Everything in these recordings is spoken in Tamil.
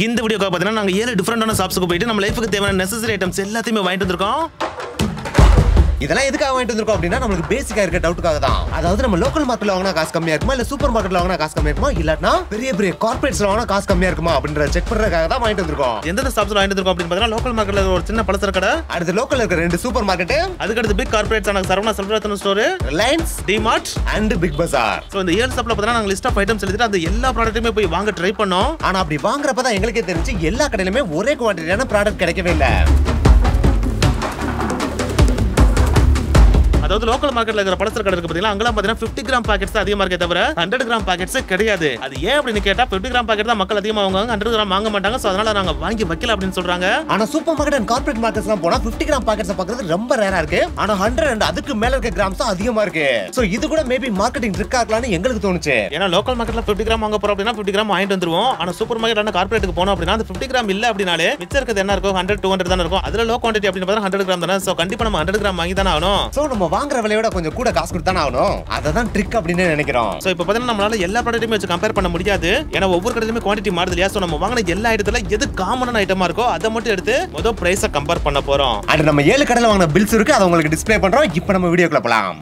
இந்த வீடியோக்காக பார்த்தீங்கன்னா நாங்கள் ஏழு டிஃப்ரெண்டான ஷாப்ஸுக்கு போயிட்டு நம்ம லைஃபுக்கு தேவையான நெசசரி ஐட்டம்ஸ் எல்லாத்தையுமே வாங்கிட்டு வந்திருக்கோம் இதெல்லாம் எதுக்காக வாங்கிட்டு வந்திருக்கோம் அப்படின்னா நம்மளுக்கு பேசிக்கா இருக்க டவுட்டுக்காக தான் அதாவது நம்ம லோக்கல் மார்க்கெட்ல வாங்கினா காசு கம்மியா இருக்குமா இல்ல சூப்பர் மார்க்கெட்ல வாங்கினா காசு கம்மியா இருக்குமா இல்லாட்டினா பெரிய பெரிய கார்பரேட்ஸ்ல வாங்கினா காசு கம்மியா இருக்குமா அப்படின்றத செக் பண்றதுக்காக தான் வாங்கிட்டு வந்திருக்கோம் எந்தெந்த ஷாப்ஸில் வாங்கிட்டு வந்திருக்கோம் அப்படின்னு பார்த்தீங்கன்னா லோக்கல் மார்க்கெட்டில் ஒரு சின்ன பலசர கடை அடுத்து லோக்கல்ல இருக்க ரெண்டு சூப்பர் மார்க்கெட் அதுக்கடுத்து பிக் கார்பரேட்ஸ் ஆன Saravana Selvarathna store Reliance DMart and Big Bazaar so இந்த ஏழு ஷாப்பில் பார்த்தீங்கன்னா நாங்கள் லிஸ்ட் ஆஃப் ஐட்டம்ஸ் எழுதிட்டு அந்த எல்லா ப்ராடக்ட்டுமே போய் வாங்க ட்ரை பண்ணோம் ஆனா அப்படி வாங்குறப்ப தான் எங்களுக்கே தெரிஞ்சு எல்லா கடையிலுமே ஒரே குவான்டிட்டியான ப்ராடக்ட் கிடைக்கவே இல்லை அதாவது லோக்கல் மார்க்கெட்ல இருக்கிற பலசர கடை இருக்கு பார்த்தீங்கன்னா அங்கெல்லாம் பார்த்தீங்கன்னா ஃபிஃப்டி கிராம் பாக்கெட்ஸ் தான் அதிகமாக இருக்கே தவிர ஹண்ட்ரட் கிராம் பாக்கெட்ஸ் கிடையாது அது ஏன் அப்படின்னு கேட்டா ஃபிஃப்டி கிராம் பாக்கெட் தான் மக்கள் அதிகமாக வாங்குவாங்க ஹண்ட்ரட் கிராம் வாங்க மாட்டாங்க ஸோ அதனால நாங்கள் வாங்கி வைக்கல அப்படின்னு சொல்றாங்க ஆனா super market and corporate markets எல்லாம் போனா 50 கிராம் பாக்கெட்ஸ் பாக்குறது ரொம்ப ரேரா இருக்கு ஆனா 100 அண்ட் அதுக்கு மேல இருக்க கிராம்ஸ் தான் அதிகமா இருக்கு சோ இது கூட மேபி மார்க்கெட்டிங் ட்ரிக் ஆகலாம்னு எங்களுக்கு தோணுச்சு ஏன்னா லோக்கல் மார்க்கெட்ல 50 கிராம் வாங்க போறோம் அப்படின்னா 50 கிராம் வாங்கிட்டு வந்துருவோம் ஆனா சூப்பர் மார்க்கெட் ஆன கார்பரேட்டுக்கு போனோம் அப்படின்னா அந்த 50 கிராம் இல்ல அப்படினாலே மிச்சம் இருக்கிறது என்ன இருக்கும் ஹண்ட்ரட் டூ ஹண்ட்ரட் தானே இருக்கும் அதுல லோ குவான்டிட்டி அப்படின்னு பார்த்தா ஹண்ட்ரட் கிராம் தானே ஸோ கண்டிப்பா நம்ம ஹண்ட்ரட் கிராம் வாங்கி தானே ஆகணும் சோ நம்ம வாங்குற விலையோட கொஞ்சம் கூட காசு கொடுத்தானே ஆகணும் அததான் ட்ரிக் அப்படின்னு நினைக்கிறோம் ஸோ இப்போ பார்த்தீங்கன்னா நம்மளால எல்லா ப்ராடக்ட்டுமே வச்சு கம்பேர் பண்ண முடியாது ஏன்னா ஒவ்வொரு கடையிலுமே குவான்டிட்டி மாறுது இல்லையா ஸோ நம்ம வாங்கின எல்லா ஐட்டத்துல எது காமனான ஐட்டமா இருக்கோ அதை மட்டும் எடுத்து முதல் பிரைஸை கம்பேர் பண்ண போறோம் அண்ட் நம்ம ஏழு கடையில வாங்கின பில்ஸ் இருக்கு அதை உங்களுக்கு டிஸ்ப்ளே பண்றோம் இப்போ நம்ம வீடியோக்குள்ள போலாம்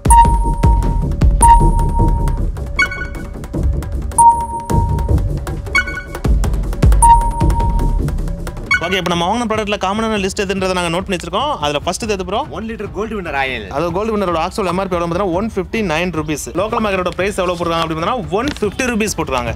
ஓகே இப்போ நம்ம வாங்கின ப்ராடக்ட்ல காமனான லிஸ்ட் எதுன்றதை நாங்கள் நோட் பண்ணி வச்சிருக்கோம் அதில் ஃபர்ஸ்ட் எது bro one litre Gold Winner oil அது கோல்டு வினரோட ஆக்சுவல் எம்ஆர்பி எவ்வளோ பார்த்தீங்கன்னா one fifty nine rupees local மார்க்கெட்டோட பிரைஸ் எவ்வளோ போட்டுருக்காங்க அப்படின்னு பார்த்தீங்கன்னா ஒன் ஃபிஃப்டி ருபீஸ் போட்டுருக்காங்க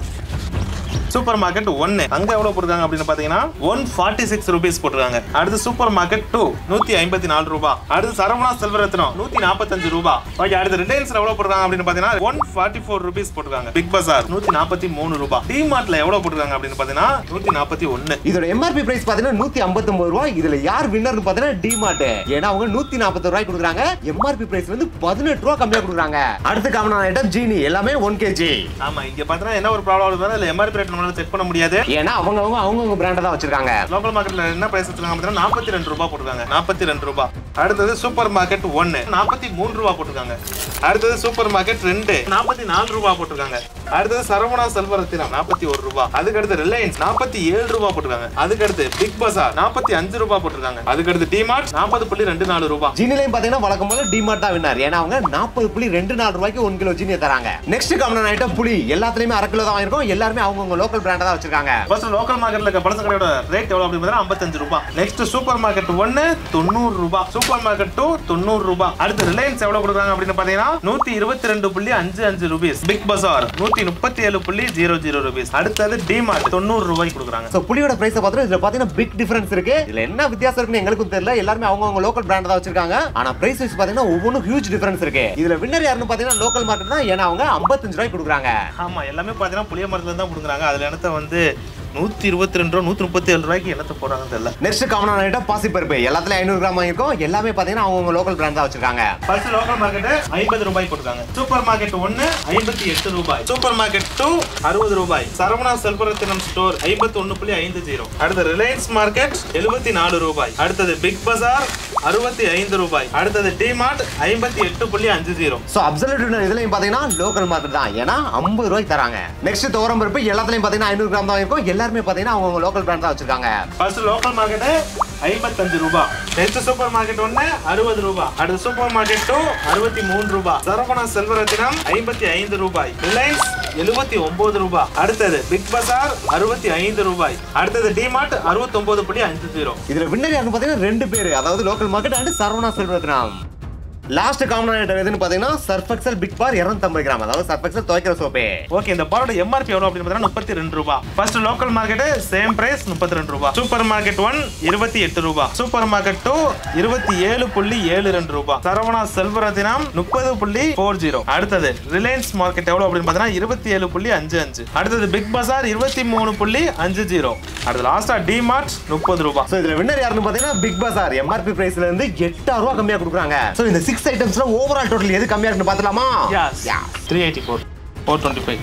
சூப்பர் மார்க்கெட் ஒன்னு அங்க எவ்வளவு போட்டுருக்காங்க அப்படின்னு பாத்தீங்கன்னா ஒன் ஃபார்ட்டி சிக்ஸ் ருபீஸ் போட்டுருக்காங்க அடுத்து சூப்பர் மார்க்கெட் டூ நூத்தி ஐம்பத்தி நாலு ரூபாய் அடுத்து சரவணா செல்வரத்னம் நூத்தி நாற்பத்தஞ்சு ரூபாய் ஓகே அடுத்து ரிலையன்ஸ்ல எவ்வளவு போட்டுருக்காங்க அப்படின்னு பாத்தீங்கன்னா ஒன் ஃபார்ட்டி ஃபோர் ருபீஸ் போட்டுருக்காங்க பிக் பஜார் நூத்தி நாற்பத்தி மூணு ரூபாய் டிமார்ட்ல எவ்வளவு போட்டுருக்காங்க அப்படின்னு பாத்தீங்கன்னா நூத்தி நாற்பத்தி ஒன்னு இதோட எம்ஆர்பி பிரைஸ் பாத்தீங்கன்னா நூத்தி ஐம்பத்தி ரூபாய் இதுல யார் வின்னர்னு பாத்தீங்கன்னா டிமார்ட் ஏன்னா அவங்க நூத்தி நாற்பத்தி ரூபாய் கொடுக்குறாங்க எம்ஆர்பி பிரைஸ் வந்து பதினெட்டு ரூபாய் கம்மியா கொடுக்குறாங்க அடுத்த காமனான ஐட்டம் ஜீனி எல்லாமே ஒன் கேஜி ஆமா இங்க பாத்தீங்கன்னா என்ன ஒரு ப்ராப்ளம் வருதுன்னா இல்ல எம்ஆர்பி ரேட் நம்மளால செக் பண்ண முடியாது ஏன்னா அவங்க அவங்க அவங்கவுங்க பிராண்டை தான் வச்சிருக்காங்க லோக்கல் மார்க்கெட்ல என்ன பிரைஸ் வச்சிருக்காங்க பார்த்தீங்கன்னா நாற்பத்தி ரெண்டு ரூபாய் போட்டுருக்காங்க நாற்பத்தி ரெண்டு ரூபாய் அடுத்தது சூப்பர் மார்க்கெட் ஒன்னு நாற்பத்தி மூணு ரூபாய் போட்டுருக்காங்க அடுத்தது சூப்பர் மார்க்கெட் ரெண்டு நாற்பத்தி நாலு ரூபாய் போட்டுருக்காங்க அடுத்தது சரவணா செல்வரத்தினம் நாற்பத்தி ஒரு ரூபாய் அதுக்கு அடுத்து ரிலையன்ஸ் நாற்பத்தி ஏழு ரூபாய் போட்டுருக்காங்க அதுக்கு அடுத்து பிக் பஸார் நாற்பத்தி அஞ்சு ரூபாய் போட்டுருக்காங்க அதுக்கு அடுத்து டிமார்ட் நாற்பது புள்ளி ரெண்டு நாலு ரூபாய் ஜீனிலையும் பாத்தீங்கன்னா வழக்கம் போல டிமார்ட் தான் வின்னார் ஏன்னா அவங்க நாற்பது புள்ளி ரெண்டு நாலு ரூபாய்க்கு ஒன் கிலோ ஜீனியை தராங்க நெக்ஸ்ட் காமனான ஐட்டம் புளி எல்லாத்துலயுமே அரை கிலோ தான் வாங்கிருக்கோம் எல்லாருமே அவங்கவுங்க லோக்கல் பிராண்டை தான் வச்சிருக்காங்க ஃபர்ஸ்ட் லோக்கல் மார்க்கெட்ல இருக்க பழச கடையோட ரேட் எவ்வளவு அப்படின்னு பார்த்தீங்கன்னா ஐம்பத்தஞ்சு ரூபாய் நெக்ஸ்ட் சூப்பர் மார்க்கெட் ஒன்னு தொண்ணூறு ரூபாய் சூப்பர் மார்க்கெட் டூ தொண்ணூறு ரூபாய் அடுத்து ரிலையன்ஸ் எவ்வளவு கொடுக்குறாங்க அப்படின்னு பாத்தீங்கன்னா நூத்தி இருபத்தி ரெண்டு புள்ளி அஞ்சு அஞ்சு ருபீஸ் பிக் பஜார் நூத்தி முப்பத்தி ஏழு புள்ளி ஜீரோ ஜீரோ ருபீஸ் அடுத்தது டிமார்ட் தொண்ணூறு ரூபாய் கொடுக்குறாங்க சோ புளியோட பிரைஸ் பார்த்தா இதுல பாத்தீங்கன்னா பிக் டிஃபரன்ஸ் இருக்கு இதுல என்ன வித்தியாசம் இருக்குன்னு எங்களுக்கும் தெரியல எல்லாருமே அவங்கவங்க லோக்கல் பிராண்ட் தான் வச்சிருக்காங்க ஆனா பிரைஸ் வைஸ் பாத்தீங்கன்னா ஒவ்வொன்றும் ஹியூஜ் டிஃபரன்ஸ் இருக்கு இதுல வின்னர் யாருன்னு பாத்தீங்கன்னா லோக்கல் மார்க்கெட் தான் ஏன்னா அவங்க 55 ரூபாய்க்கு கொடுக்குறாங்க ஆமா எல்லாமே பாத்தீங்கன்னா புளிய மரத்துல தான் கொடுக்குறாங்க அதுல என்னத்த வந்து நூத்தி இருபத்தி ரெண்டு ரூபா நூத்தி முப்பத்தி ஏழு ரூபாய்க்கு என்னத்த போறாங்கன்னு தெரியல நெக்ஸ்ட் காமனான ஐட்டம் பாசி பருப்பு எல்லாத்துலயும் ஐநூறு கிராம் வாங்கிருக்கோம் எல்லாமே பாத்தீங்கன்னா அவங்கவங்க லோக்கல் பிராண்ட் தான் வச்சிருக்காங்க ஃபர்ஸ்ட் லோக்கல் மார்க்கெட் ஐம்பது ரூபாய் போட்டுருக்காங்க சூப்பர் மார்க்கெட் ஒன்னு ஐம்பத்தி எட்டு ரூபாய் சூப்பர் மார்க்கெட் டூ அறுபது ரூபாய் சரவணா செல்வரத்தினம் ஸ்டோர் ஐம்பத்தி ஒன்னு புள்ளி ஐந்து ஜீரோ அடுத்து ரிலையன்ஸ் மார்க்கெட் எழுபத்தி நாலு ரூபாய் அடுத்தது பிக் பஜார் அறுபத்தி ஐந்து ரூபாய் அடுத்தது டிமார்ட் ஐம்பத்தி எட்டு புள்ளி அஞ்சு ஜீரோ சோ அப்சல்யூட் வின்னர் இதுலயும் பாத்தீங்கன்னா லோக்கல் மார்க்கெட் தான் ஏன்னா 50 ரூபாய்க்கு தராங்க நெக்ஸ்ட் துவரம் பருப்பு எல்லாத்துலயும் பாத்தீங்கன்னா ஐநூறு கிராம் தான் இருக்கும் எல்லாருமே பாத்தீங்கன்னா அவங்க லோக்கல் பிராண்ட் தான் வச்சிருக்காங்க ஃபர்ஸ்ட் லோக்கல் மார்க்கெட் ஐம்பத்தஞ்சு ரூபாய் நெக்ஸ்ட் சூப்பர் மார்க்கெட் ஒன்னு அறுபது ரூபாய் அடுத்து சூப்பர் மார்க்கெட் டூ அறுபத்தி மூணு ரூபாய் சரவணா செல்வரத்தினம் ஐம்பத்தி ஐந்து ரூபாய் ரிலையன்ஸ் எழுபத்தி ஒன்பது ரூபாய் அடுத்தது பிக் பஜார் அறுபத்தி ஐந்து ரூபாய் அடுத்தது டிமார்ட் அறுபத்தி ஒன்பது புள்ளி அஞ்சு ஜீரோ இதுல வின்னர் யாருன்னு பாத்தீங்கன்னா ரெண்டு பேர் அதாவது local market and Saravana Selvarathnam last common item எதுன்னு பாத்தீங்கன்னா சர்ஃபெக்சல் பிக் பார் 250 கிராம் அதாவது சர்ஃபெக்சல் துவைக்கிற சோப்பு ஓகே இந்த பாலோட எம்ஆர்பி எவ்வளவு அப்படின்னு பார்த்தீங்கன்னா முப்பத்தி ரெண்டு ரூபாய் first local market same price முப்பத்தி ரெண்டு ரூபாய் சூப்பர் மார்க்கெட் ஒன் இருபத்தி எட்டு ரூபாய் சூப்பர் மார்க்கெட் டூ இருபத்தி ஏழு புள்ளி ஏழு ரெண்டு ரூபாய் சரவணா செல்வரத்தினம் முப்பது புள்ளி ஃபோர் ஜீரோ அடுத்தது ரிலையன்ஸ் மார்க்கெட் எவ்வளவு அப்படின்னு பார்த்தீங்கன்னா இருபத்தி ஏழு புள்ளி அஞ்சு அஞ்சு அடுத்தது பிக் பஜார் இருபத்தி மூணு புள்ளி அஞ்சு ஜீரோ அடுத்து லாஸ்டா டிமார்ட் முப்பது ரூபாய் சோ இதுல வின்னர் யாருன்னு பாத்தீங்கன்னா பிக் பஜார் எம்ஆர்பி பிரைஸ்ல இருந்து எட்டாயிரம் ரூபாய் கம்மியா கொடுக்குறாங்க சோ இந்த சிக்ஸ் ஐட்டம்ஸ்ல ஓவரால் டோட்டல் எது கம்மியா இருக்குன்னு பாத்தலாமா three eighty four four twenty five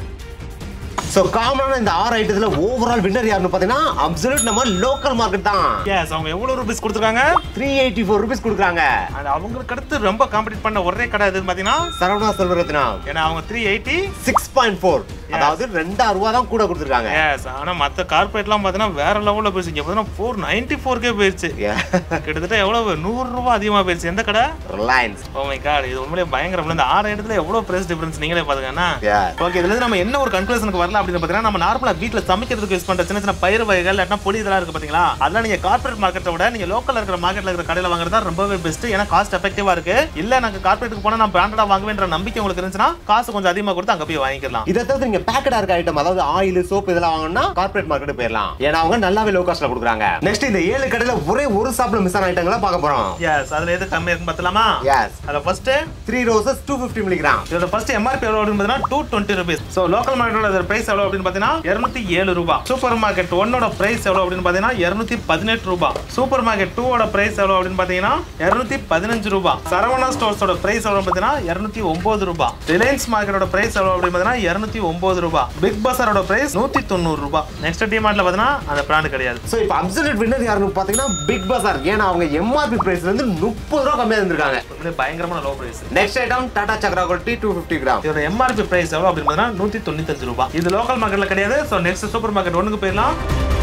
so காமனான இந்த ஆறு ஐட்டத்துல ஓவரால் வின்னர் யாருன்னு பாத்தீங்கன்னா அப்சல்யூட் நம்ம லோக்கல் மார்க்கெட் தான் எஸ் அவங்க எவ்வளவு ருபீஸ் கொடுத்துருக்காங்க த்ரீ எயிட்டி ஃபோர் ருபீஸ் கொடுக்குறாங்க அது அவங்களுக்கு அடுத்து ரொம்ப காம்படிட் பண்ண ஒரே கடை எதுன்னு பார்த்தீங்கன்னா சரவணா செல்வரத்னம் ஏன்னா அவங்க three eighty six point four அதாவது ரெண்டாயிரம் ரூபா தான் கூட கொடுத்துருக்காங்க எஸ் ஆனா மத்த கார்பரேட்லாம் பார்த்தீங்கன்னா வேற லெவல்ல போயிருச்சு இங்க பார்த்தீங்கன்னா ஃபோர் நைன்டி ஃபோர் கே போயிருச்சு கிட்டத்தட்ட எவ்வளவு நூறு ரூபாய் அதிகமா போயிருச்சு எந்த கடை ரிலையன்ஸ் ஓ மை காட் இது உண்மையிலே பயங்கரம் இந்த ஆறு இடத்துல எவ்வளவு பிரைஸ் டிஃபரன்ஸ் நீங்களே பாத்துக்கன்னா ஓகே இதுல இருந்து நம்ம என்ன ஒரு கன்க்ளூஷனுக்கு வரலாம் அப்படின்னு பாத்தீங்கன்னா நம்ம நார்மலா வீட்ல சமைக்கிறதுக்கு யூஸ் பண்ற சின்ன சின்ன பயிர் வகைகள் இல்லாட்டா பொடி இதெல்லாம் இருக்கு பாத்தீங்களா அதெல்லாம் நீங்க கார்பரேட் மார்க்கெட்டை விட நீங்க லோக்கல்ல இருக்கிற மார்க்கெட்ல இருக்கிற கடையில வாங்குறது தான் ரொம்பவே பெஸ்ட் ஏன்னா காஸ்ட் எஃபெக்டிவா இருக்கு இல்ல நாங்க கார்பரேட்டுக்கு போனா நான் பிராண்டடா வாங்குவேன்ற நம்பிக்கை உங்களுக்கு இருந்துச்சுன்னா காசு கொஞ்சம் அதிகமா கொடுத்து அங்க போய் வாங்கிக்கலாம் இதை தவிர்த்து நீங்க பேக்கெட்டா இருக்க ஐட்டம் அதாவது ஆயில் சோப் இதெல்லாம் வாங்கணும்னா கார்பரேட் மார்க்கெட் போயிடலாம் ஏன்னா அவங்க நல்லாவே லோ காஸ்ட்ல கொடுக்குறாங்க நெக்ஸ்ட் இந்த ஏழு கடையில ஒரே ஒரு ஷாப்ல மிஸ் ஆன ஐட்டங்களை பார்க்க போறோம் எஸ் அதுல எது கம்மியா இருக்கு பார்த்தலாமா எஸ் அதுல first Three Roses two fifty milligram இதோட ஃபர்ஸ்ட் எம்ஆர்பி எவ்வளவு அப்படின்னு பார்த்தீங்கன்னா two twenty rupees so local மார்க்கெட்டோட பிரைஸ் எவ்வளவு அப்படின்னு பார்த்தீங்கன்னா இருநூத்தி ஏழு ரூபாய் சூப்பர் மார்க்கெட் ஒன்னோட பிரைஸ் எவ்வளவு அப்படின்னு பார்த்தீங்கன்னா இருநூத்தி பதினெட்டு ரூபாய் சூப்பர் மார்க்கெட் டூவோட பிரைஸ் எவ்வளவு அப்படின்னு பார்த்தீங்கன்னா இருநூத்தி பதினஞ்சு ரூபாய் சரவணா ஸ்டோர்ஸோட பிரைஸ் எவ்வளவு பார்த்தீங்கன்னா இருநூத்தி ஒன்பது ரூபாய் ரிலையன்ஸ் மார்க்கெட்டோட பிரைஸ் எவ்வளவு அப்படின்னு பார்த்தீங்கன்னா இருநூத்தி ஒன்பது ரூபாய் பிக் பஸாரோட பிரைஸ் நூத்தி தொண்ணூறு ரூபாய் நெக்ஸ்ட் டிமார்ட்ல பார்த்தீங்கன்னா அந்த பிராண்ட் கிடையாது சோ இப்போ அப்சல்யூட் வின்னர் யாருன்னு பாத்தீங்கன்னா பிக் பஸார் ஏன்னா அவங்க எம்ஆர்பி பிரைஸ்ல இருந்து முப்பது ரூபா கம்மியா இருந்திருக்காங்க உண்மையிலே பயங்கரமான low price next item Tata Chakra Gold two fifty gram இதோட எம்ஆர்பி பிரைஸ் எவ்வளவு அப்படின்னு பார்த்தீங்கன்னா நூத்தி தொண்ணூத்தஞ்சு ரூபாய் இது லோக்கல் மார்க்கெட்ல கிடையாது ஸோ நெக்ஸ்ட் சூப்பர் மார்க்கெட் ஒன்றுக்கு போயிடலாம்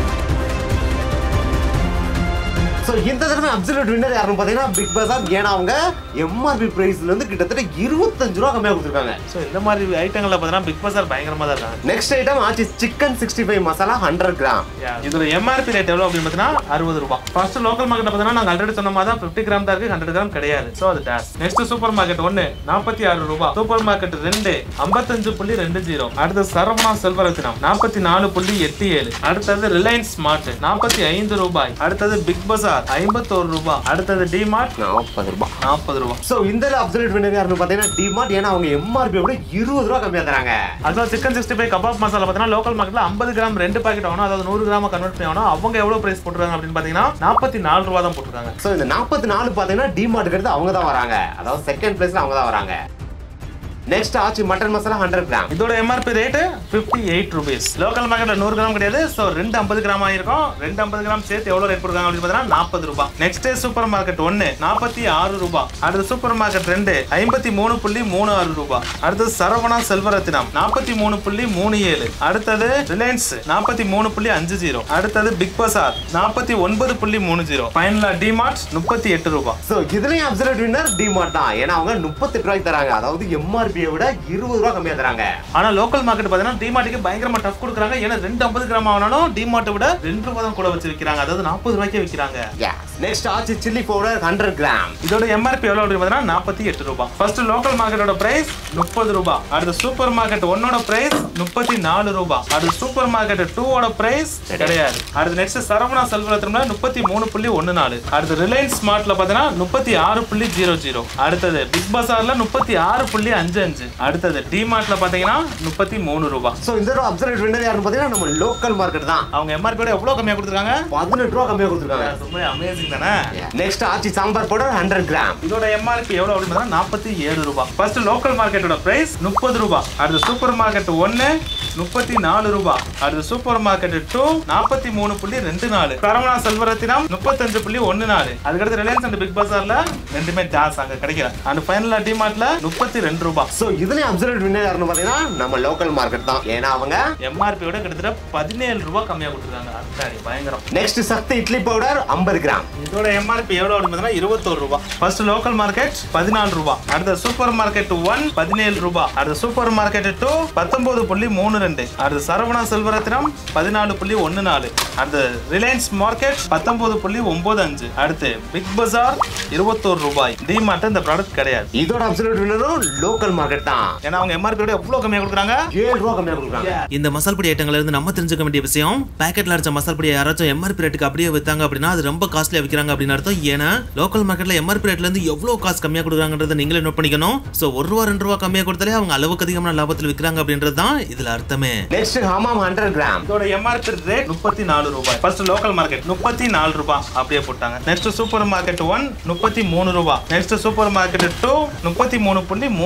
சோ இந்த தடவை அப்சல்யூட் வின்னர் யாருன்னு பாத்தீங்கன்னா பிக் பஸார் ஏன்னா அவங்க எம்ஆர்பி பிரைஸ்ல இருந்து கிட்டத்தட்ட இருபத்தஞ்சு ரூபா கம்மியா கொடுத்துருக்காங்க ஸோ இந்த மாதிரி ஐட்டங்கள்ல பார்த்தீங்கன்னா பிக் பஸார் பயங்கரமா தான் இருக்காங்க next item Aachi chicken sixty five masala hundred gram இதோட எம்ஆர்பி ரேட் எவ்வளவு அப்படின்னு பார்த்தீங்கன்னா அறுபது ரூபாய் ஃபர்ஸ்ட் லோக்கல் மார்க்கெட் பார்த்தீங்கன்னா நாங்கள் ஆல்ரெடி சொன்ன மாதிரி தான் ஃபிஃப்டி கிராம் தான் இருக்கு ஹண்ட்ரட் கிராம் கிடையாது ஸோ அது டேஸ் நெக்ஸ்ட் சூப்பர் மார்க்கெட் ஒன்று நாற்பத்தி ஆறு ரூபாய் சூப்பர் மார்க்கெட் ரெண்டு ஐம்பத்தஞ்சு புள்ளி ரெண்டு ஜீரோ அடுத்து சரவணா செல்வரத்தினம் நாற்பத்தி நாலு புள்ளி எட்டு ஏழு அடுத்தது ரிலையன்ஸ் ஸ்மார்ட் நாற்பத்தி ஐந்து ரூபாய் அடுத்தது பிக் பஸார் ஐம்பத்தோரு ரூபாய் அடுத்தது டிமார்ட் நாற்பது ரூபாய் நாற்பது ரூபாய் சோ இந்த அப்சல்யூட் வின்னர் யாருன்னு பாத்தீங்கன்னா டிமார்ட் ஏன்னா அவங்க எம்ஆர்பி விட இருபது ரூபா கம்மியா தராங்க அதுவும் chicken sixty five kebab masala பார்த்தீங்கன்னா லோக்கல் மார்க்கெட்ல ஐம்பது கிராம் ரெண்டு பாக்கெட் ஆகணும் அதாவது நூறு கிராம் கன்வெர்ட் பண்ணி ஆகணும் அவங்க எவ்வளவு பிரைஸ் போட்டுருக்காங்க அப்படின்னு பார்த்தீங்கன்னா நாற்பத்தி நாலு ரூபா தான் போட்டுருக்காங்க சோ இந்த நாற்பத்தி நாலு பாத்தீங்கன்னா டிமார்ட் எடுத்து அவங்க தான் வராங்க அதாவது செகண்ட் பிளேஸ்ல அவங்க தான் வராங்க நெக்ஸ்ட் ஆச்சு மட்டன் மசாலா ஹண்ட்ரட் கிராம் இதோட MRP rate fifty eight rupees local மார்க்கெட்ல நூறு கிராம் கிடையாது ஸோ ரெண்டு ஐம்பது கிராம் ஆயிருக்கும் ரெண்டு ஐம்பது கிராம் சேர்த்து எவ்வளவு ரேட் கொடுக்காங்க அப்படின்னு பார்த்தீங்கன்னா நாற்பது ரூபாய் நெக்ஸ்ட் சூப்பர் மார்க்கெட் ஒன்று நாற்பத்தி ஆறு ரூபாய் அடுத்து சூப்பர் மார்க்கெட் ரெண்டு ஐம்பத்தி மூணு புள்ளி மூணு ஆறு ரூபாய் அடுத்தது சரவணா செல்வரத்தினம் நாற்பத்தி மூணு புள்ளி மூணு ஏழு அடுத்தது ரிலையன்ஸ் நாற்பத்தி மூணு புள்ளி அஞ்சு ஜீரோ அடுத்தது பிக் பஸார் நாற்பத்தி ஒன்பது புள்ளி மூணு ஜீரோ ஃபைனலா டிமார்ட் முப்பத்தி எட்டு ரூபாய் சோ இதுலயும் அப்சல்யூட் வின்னர் டிமார்ட் தான் ஏன்னா அவங்க முப்பத்தெட்டு ரூபாய்க்கு தராங்க அதாவது எம்ஆர்பியை விட இருபது ரூபா கம்மியா தராங்க ஆனா லோக்கல் மார்க்கெட் பார்த்தீங்கன்னா டிமார்ட்டுக்கு பயங்கரமா டஃப் கொடுக்குறாங்க ஏன்னா ரெண்டு ஐம்பது கிராம் ஆனாலும் டிமார்ட்டை விட ரெண்டு ரூபா தான் கூட வச்சு விற்கிறாங்க அதாவது நாற்பது ரூபாய்க்கே விற்கிறாங்க நெக்ஸ்ட் ஆச்சு சில்லி பவுடர் ஹண்ட்ரட் கிராம் இதோட எம்ஆர்பி எவ்வளவு அப்படின்னு பார்த்தீங்கன்னா நாற்பத்தி எட்டு ரூபாய் ஃபர்ஸ்ட் லோக்கல் மார்க்கெட்டோட பிரைஸ் முப்பது ரூபாய் அடுத்து சூப்பர் மார்க்கெட் ஒன்னோட பிரைஸ் முப்பத்தி நாலு ரூபாய் அடுத்து சூப்பர் மார்க்கெட் டூவோட பிரைஸ் கிடையாது அடுத்து நெக்ஸ்ட் சரவணா செல்வரத்தினம்ல முப்பத்தி மூணு புள்ளி ஒன்னு நாலு அடுத்து ரிலையன்ஸ் ஸ்மார்ட்ல பார்த்தீங்கன்னா முப்பத்தி ஆறு புள்ளி ஜீரோ ஜீரோ அடுத்தது பிக் பஸார்ல முப்பத்தி ஆறு புள்ளி அஞ்சு அஞ்சு அடுத்தது டிமார்ட்ல பாத்தீங்கன்னா முப்பத்தி மூணு ரூபாய் சோ இந்த தடவை அப்சல்யூட் வின்னர் யாருன்னு பாத்தீங்கன்னா நம்ம லோக்கல் மார்க்கெட் தான் அவங்க எம்ஆர்பியோட எவ்வளவு கம்மியா கொடுத்துருக்காங்க பதினெட்டு ரூபா கம்மியா கொடுத்துருக்காங்க ரொம்ப அமேசிங் தானே நெக்ஸ்ட் ஆச்சு சாம்பார் பவுடர் ஹண்ட்ரட் கிராம் இதோட எம்ஆர்பி எவ்வளவு அப்படின்னு நாற்பத்தி ஏழு ரூபாய் ஃபர்ஸ்ட் லோக்கல் மார்க்கெட்டோட பிரைஸ் முப்பது ரூபாய் அடுத்து சூப்பர் மார்க்கெட் ஒன்னு முப்பத்தி நாலு ரூபாய் அடுத்து சூப்பர் மார்க்கெட் டூ நாற்பத்தி மூணு புள்ளி ரெண்டு நாலு சரவணா செல்வரத்தினம் முப்பத்தஞ்சு புள்ளி ஒன்னு நாலு அதுக்கடுத்து ரிலையன்ஸ் அண்ட் பிக் பஸார்ல ரெண்டுமே ஜாஸ் அங்க கிடைக்கல அண்ட் ஃபைனலா டிமார்ட்ல முப்பத்தி ரெண்டு ரூபாய் சோ இதுலயும் அப்சல்யூட் வின்னர் யாருன்னு பாத்தீங்கன்னா நம்ம லோக்கல் மார்க்கெட் தான் ஏன்னா அவங்க எம்ஆர்பியோட கிட்டத்தட்ட பதினேழு ரூபாய் கம்மியா கொடுத்துருக்காங்க அத்தாடி பயங்கரம் நெக்ஸ்ட் சக்தி இட்லி பவுடர் ஐம்பது கிராம் இதோட எம்ஆர்பி எவ்வளவு அப்படின்னு இருபத்தோரு ரூபாய் ஃபர்ஸ்ட் லோக்கல் மார்க்கெட் பதினாலு ரூபாய் அடுத்த சூப்பர் மார்க்கெட் ஒன் பதினேழு ரூபாய் அடுத்த சூப்பர் மார்க்கெட் டூ பத்தொன்பது புள்ளி மூணு ரெண்டு அடுத்து சரவணா செல்வரத்தினம் பதினாலு புள்ளி ஒன்னு நாலு அடுத்து ரிலையன்ஸ் மார்க்கெட் பத்தொன்பது புள்ளி ஒன்பது அஞ்சு அடுத்து பிக் பஜார் இருபத்தோரு ரூபாய் டிமார்ட் இந்த ப்ராடக்ட் கிடையாது இதோட அப்சல்யூட் வின்னரும் லோக்கல் மார்க்கெட் தான் ஏன்னா அவங்க எம்ஆர்பியோட எவ்வளவு கம்மியா கொடுக்குறாங்க ஏழு ரூபா கம்மியா கொடுக்குறாங்க இந்த மசால் பொடி ஐட்டங்கள்ல இருந்து நம்ம தெரிஞ்சுக்க வேண்டிய விஷயம் பேக்கெட்ல அடிச்ச மசால் பொடியை யாராச்சும் எம்ஆர்பி ரேட்டுக்கு அப்படியே வித்தாங்க அப்படின்னா அது ரொம்ப காஸ்ட்லியா விற்கிறாங்க அப்படின்னு அர்த்தம் ஏன்னா லோக்கல் மார்க்கெட்ல எம்ஆர்பி ரேட்ல இருந்து எவ்வளவு காசு கம்மியா கொடுக்குறாங்கன்றத நீங்களே நோட் பண்ணிக்கணும் சோ ஒரு ரூபா ரெண்டு ரூபா கம்மியா கொடுத்தாலே அவங்க அளவுக்கு அதிகமான லாபத்தில் விற்கிறாங்க அப்படின்றது தான் இதுல அர்த்தமே நெக்ஸ்ட் ஹமாம் ஹண்ட்ரட் கிராம் இதோட எம்ஆர்பி ரேட் முப்பத்தி நாலு ரூபாய் ஃபர்ஸ்ட் லோக்கல் மார்க்கெட் முப்பத்தி நாலு ரூபாய் அப்படியே போட்டாங்க நெக்ஸ்ட் சூப்பர் மார்க்கெட் ஒன் முப்பத்தி மூணு ரூபாய் நெக்ஸ்ட் சூப்பர் மார்க்கெட் டூ முப்பத்தி மூணு புள்ளி மூணு ரெண்டு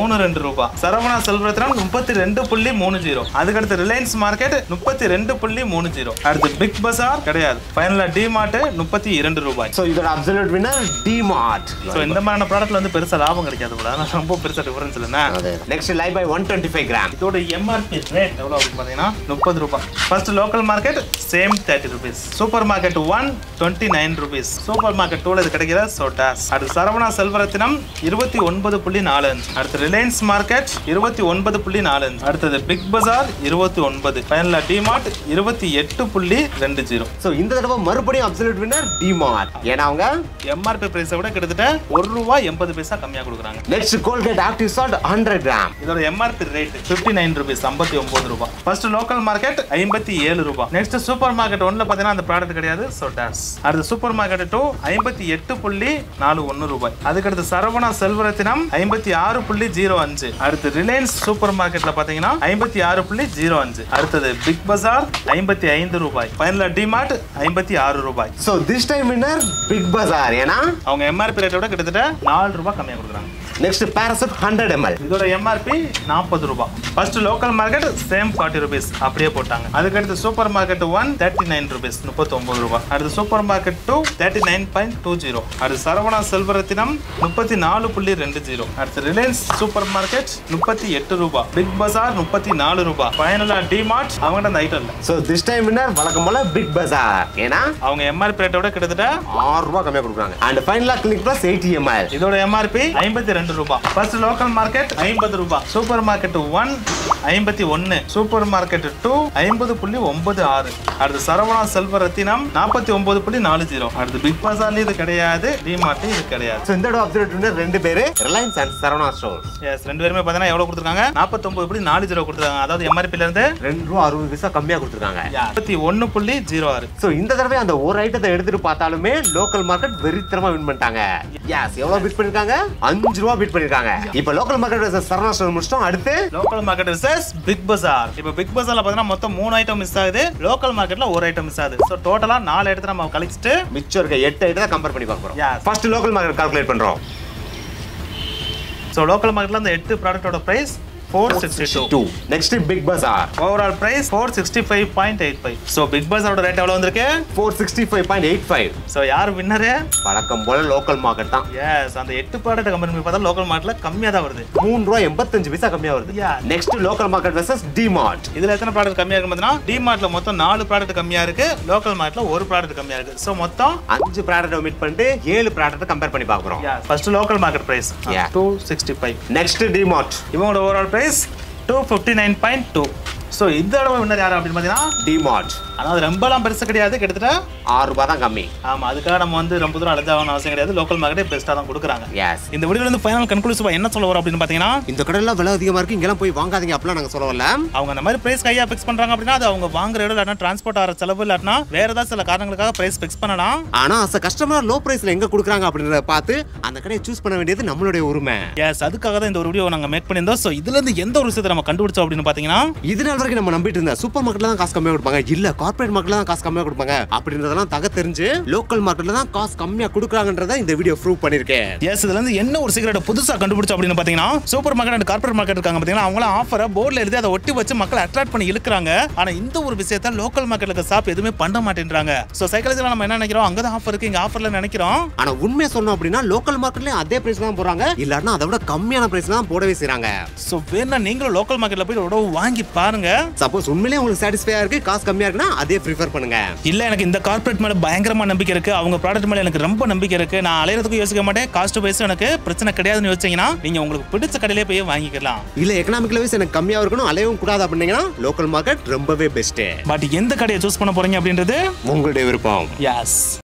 ரூபாய் சரவணா செல்வரத்னம் முப்பத்தி ரெண்டு புள்ளி மூணு ஜீரோ அதுக்கடுத்து ரிலையன்ஸ் மார்க்கெட் முப்பத்தி ரெண்டு புள்ளி மூணு ஜீரோ அடுத்து பிக் பஜார் கிடையாது ஃபைனலா டி மார்ட் முப்பத்தி இரண்டு ரூபாய் ஸோ இதோட அப்சல்யூட் வின்னர் டிமார்ட் ஸோ இந்த மாதிரியான ப்ராடக்ட்ல வந்து பெருசா லாபம் கிடைக்காது கூட ஆனா ரொம்ப பெருசா டிஃபரன்ஸ் இல்லைன்னா next Lifebuoy one twenty five gram இதோட எம்ஆர்பி ரேட் எவ்வளோ அப்படின்னு பார்த்தீங்கன்னா முப்பது ரூபாய் first local market same thirty rupees super market one twenty nine rupees super market டூல இது கிடைக்கிற சோட்டாஸ் அடுத்து சரவணா செல்வரத்தினம் இருபத்தி ஒன்பது புள்ளி நாலு அஞ்சு அடுத்து ரிலையன்ஸ் மார்க்கெட் இருபத்தி ஒன்பது புள்ளி நாலு அஞ்சு அடுத்தது பிக் பஜார் இருபத்தி ஒன்பது ஃபைனலா டிமார்ட் இருபத்தி எட்டு புள்ளி ரெண்டு ஜீரோ ஸோ இந்த தடவை மறுபடியும் அப்சல்யூட் வின்னர் டிமார்ட் ஏன்னா அவங்க எம்ஆர்பி பிரைஸை விட கிட்டத்தட்ட ஒரு ரூபா எண்பது பைசா கம்மியாக கொடுக்குறாங்க next Colgate active salt hundred gram இதோட MRP rate fifty nine rupees ஐம்பத்தி ஒன்பது ரூபாய் ஃபர்ஸ்ட் லோக்கல் மார்க்கெட் ஐம்பத்தி ஏழு ரூபாய் நெக்ஸ்ட் சூப்பர் மார்க்கெட் ஒன்ல பார்த்தீங்கன்னா அந்த ப்ராடக்ட் கிடையாது சோட்டாஸ் அடுத்து சூப்பர் மார்க்கெட் டூ ஐம்பத்தி எட்டு புள்ளி நாலு ஒன்று ரூபாய் அதுக்கடுத்து சரவணா செல்வரத்தினம் ஐம்பத்தி ஆறு புள்ளி ஜீரோ அஞ்சு அடுத்து ரிலையன்ஸ் சூப்பர் மார்க்கெட்ல பார்த்தீங்கன்னா ஐம்பத்தி ஆறு புள்ளி ஜீரோ அஞ்சு அடுத்தது பிக் பஜார் ஐம்பத்தி ஐந்து ரூபாய் ஃபைனலா டிமார்ட் ஐம்பத்தி ஆறு ரூபாய் so this time winner Big Bazaar ஏன்னா அவங்க எம்ஆர்பி ரேட்டை விட கிட்டத்தட்ட நாலு ரூபாய் கம்மியாக கொடுக்குறாங்க நெக்ஸ்ட் பேராசூட் ஹண்ட்ரட் எம்எல் இதோட எம்ஆர்பி நாற்பது ரூபாய் first local market same forty rupees அப்படியே போட்டாங்க அதுக்கடுத்து super market one thirty nine rupees முப்பத்தொன்பது ரூபாய் அடுத்து super market two thirty nine point two zero அடுத்து சரவணா செல்வரத்தினம் முப்பத்தி நாலு புள்ளி ரெண்டு ஜீரோ அடுத்து ரிலையன்ஸ் சூப்பர் மார்க்கெட் முப்பத்தி எட்டு ரூபாய் பிக் பஜார் முப்பத்தி நாலு ரூபாய் ஃபைனலா டிமார்ட் அவங்ககிட்ட அந்த ஐட்டம் இல்லை ஸோ திஸ் டைம் வின்னர் வழக்கம் போல பிக் பஜார் ஏன்னா அவங்க எம்ஆர்பி ரேட்டை விட கிட்டத்தட்ட ஆறு ரூபாய் கம்மியாக கொடுக்குறாங்க அண்ட் ஃபைனலாக கிளிக் ப்ளஸ் எயிட்டி எம்எல் இதோட எம்ஆர்பி ஐம்பத்தி ரெண்டு ரூபாய் ஃபர்ஸ்ட் லோக்கல் மார்க்கெட் ஐம்பது ரூபாய் சூப்பர் மார்க்கெட் ஒன் ஐம்பத்தி ஒன்னு சூப்பர் மார்க்கெட் டூ ஐம்பது புள்ளி ஒன்பது ஆறு அடுத்து சரவணா செல்வ ரத்தினம் நாற்பத்தி ஒன்பது புள்ளி நாலு ஜீரோ அடுத்து பிக் பஜார்ல இது கிடையாது டிமார்ட் இது கிடையாது ஸோ இந்த அப்சல்யூட் வின்னர் ரெண்டு பேர் Reliance and Saravana stores ரெண்டு பேருமே பார்த்தீங்கன்னா எவ்வளவு கொடுத்துருக்காங்க நாற்பத்தொன்பது புள்ளி நாலு ஜீரோ கொடுத்துருக்காங்க அதாவது எம்ஆர்பில இருந்து ரெண்டு ரூபா அறுபது பைசா கம்மியாக கொடுத்துருக்காங்க முப்பத்தி ஒன்னு புள்ளி ஜீரோ ஆறு ஸோ இந்த தடவை அந்த ஒரு ஐட்டத்தை எடுத்துட்டு பார்த்தாலுமே லோக்கல் மார்க்கெட் வெறித்தனமா வின் பண்ணிட்டாங்க எஸ் எவ்வளவு பிட் பண்ணிருக்காங்க அஞ்சு ரூபா பிட் பண்ணிருக்காங்க இப்போ லோக்கல் மார்க்கெட் சரவணா ஸ்டோர் முடிச்சிட்டோம் அடுத்து local market versus Big Bazaar இப்போ பிக் பஜார்ல பார்த்தீங்கன்னா மொத்தம் மூணு ஐட்டம் மிஸ் ஆகுது லோக்கல் மார்க்கெட்ல ஒரு ஐட்டம் மிஸ் ஆகுது ஸோ டோட்டலா நாலு இடத்துல நம்ம கழிச்சிட்டு மிச்சம் இருக்க எட்டு ஐட்டத்தை கம்பேர் பண்ணி பார்க்க Yeah. போறோம் ஃபர்ஸ்ட் லோக்கல் மார்க்கெட் கால்குலேட் பண்றோம் ஸோ லோக்கல் மார்க்கெட்ல அந்த எட்டு ப்ராடக்ட்டோட price four sixty two two next Big Bazaar overall price four sixty five point eight five so Big பஸாரோட ரேட் எவ்வளோ வந்திருக்கு four sixty five point eight five so யார் வின்னரு வழக்கம் போல லோக்கல் மார்க்கெட் தான் எஸ் அந்த எட்டு ப்ராடக்ட் கம்பேர் பண்ணி பார்த்தா லோக்கல் மார்க்கெட்ல கம்மியாக தான் வருது மூணு ரூபா எண்பத்தஞ்சு பைசா கம்மியா வருது Yeah. Next local market versus DMart இதுல எத்தனை ப்ராடக்ட் கம்மியாக இருக்கு பார்த்தீங்கன்னா டிமார்ட்ல மொத்தம் நாலு ப்ராடக்ட் கம்மியாக இருக்கு லோக்கல் மார்க்கெட்ல ஒரு ப்ராடக்ட் கம்மியாக இருக்கு ஸோ மொத்தம் அஞ்சு ப்ராடக்ட் மீட் பண்ணிட்டு ஏழு ப்ராடக்ட் கம்பேர் பண்ணி பார்க்குறோம் first local market price Yeah. Two sixty five next DMart இவங்களோட overall price two fifty nine point two so இந்த தடவை வின்னர் யார் அப்படின்னு பார்த்தீங்கன்னா டிமார்ட் அதாவது ரொம்பலாம் பெருசு கிடையாது கிட்டத்தட்ட ஆறு ரூபாய் தான் கம்மி ஆமா அதுக்காக நம்ம வந்து ரொம்ப தூரம் அழைஞ்சாகணும் அவசியம் கிடையாது லோக்கல் மார்க்கெட்டே பெஸ்ட்டாக தான் கொடுக்குறாங்க எஸ் இந்த வீடியோல இருந்து ஃபைனல் கன்க்ளூசிவா என்ன சொல்ல வரோம் அப்படின்னு பார்த்தீங்கன்னா இந்த கடையில விலை அதிகமா இருக்கு இங்கெல்லாம் போய் வாங்காதீங்க அப்படிலாம் நாங்க சொல்ல வரல அவங்க அந்த மாதிரி பிரைஸ் கையா ஃபிக்ஸ் பண்றாங்க அப்படின்னா அது அவங்க வாங்குற இடம் இல்லாட்டா டிரான்ஸ்போர்ட் ஆகிற செலவு இல்லாட்டினா வேற ஏதாவது சில காரணங்களுக்காக பிரைஸ் ஃபிக்ஸ் பண்ணலாம் ஆனா அஸ் கஸ்டமர் லோ பிரைஸ்ல எங்க கொடுக்குறாங்க அப்படின்றத பார்த்து அந்த கடையை சூஸ் பண்ண வேண்டியது நம்மளுடைய உரிமை எஸ் அதுக்காக தான் இந்த ஒரு வீடியோ நாங்க மேக் பண்ணியிருந்தோம் ஸோ இதுல இருந்து எந்த ஒரு விஷயத்தை நம்ம கண்டுபிடிச்சோம் அப்படின்னு பார்த்தீங்கன்னா இது நாள் வரைக்கும் நம்ம நம்பிட்டு இருந்த சூப்பர் மார்க்கெட்ல தான் காசு கம்மியா கொடுப்பாங்க இல்ல கார்ப்பரேட் மார்க்கெட்ல தான் காசு கம்மியா கொடுப்பாங்க அப்படின்றதெல்லாம் தக தெரிஞ்சு லோக்கல் மார்க்கெட்ல தான் காசு கம்மியா கொடுக்குறாங்கன்றத இந்த வீடியோ ப்ரூவ் பண்ணிருக்கேன் எஸ் இதுல இருந்து என்ன ஒரு சீக்கிரட் புதுசா கண்டுபிடிச்சோம் அப்படின்னு பார்த்தீங்கன்னா super market and corporate market இருக்காங்க பார்த்தீங்கன்னா அவங்கள ஆஃபரை போர்டில் எழுதி அதை ஒட்டி வச்சு மக்களை அட்ராக்ட் பண்ணி இழுக்கிறாங்க ஆனா இந்த ஒரு விஷயத்த லோக்கல் மார்க்கெட்டுக்கு ஷாப் எதுவுமே பண்ண மாட்டேன்றாங்க ஸோ சைக்காலஜியில் நம்ம என்ன நினைக்கிறோம் அங்கே தான் ஆஃபர் இருக்கு இங்க ஆஃபர்ல நினைக்கிறோம் ஆனா உண்மையை சொன்னோம் அப்படின்னா லோக்கல் மார்க்கெட்லயும் அதே பிரைஸ் தான் போறாங்க இல்லாட்டினா அதை விட கம்மியான பிரைஸ் தான் போடவே செய்றாங்க ஸோ வேணா நீங்களும் லோக்கல் மார்க்கெட்ல போய் உடவு வாங்கி பாருங்க சப்போஸ் உண்மையிலேயே உங்களுக்கு சாட்டிஸ்ஃபையா இருக்கு காசு கம்மியா இருக்குன்னா அதே ப்ரிஃபர் பண்ணுங்க இல்ல எனக்கு இந்த கார்ப்பரேட் மேல பயங்கரமா நம்பிக்கை இருக்கு அவங்க ப்ராடக்ட் மேல எனக்கு ரொம்ப நம்பிக்கை இருக்கு நான் அலையறதுக்கும் யோசிக்க மாட்டேன் காஸ்ட் வைஸ் எனக்கு பிரச்சனை கிடையாதுன்னு யோசிச்சீங்கன்னா நீங்க உங்களுக்கு பிடிச்ச கடையிலே போய் வாங்கிக்கலாம் இல்ல எக்கனாமிக்கல் வைஸ் எனக்கு கம்மியா இருக்கணும் அலையவும் கூடாது அப்படின்னீங்கன்னா லோக்கல் மார்க்கெட் ரொம்பவே பெஸ்ட் பட் எந்த கடையை சூஸ் பண்ண போறீங்க அப்படின்றது உங்களுடைய விருப்பம் எஸ்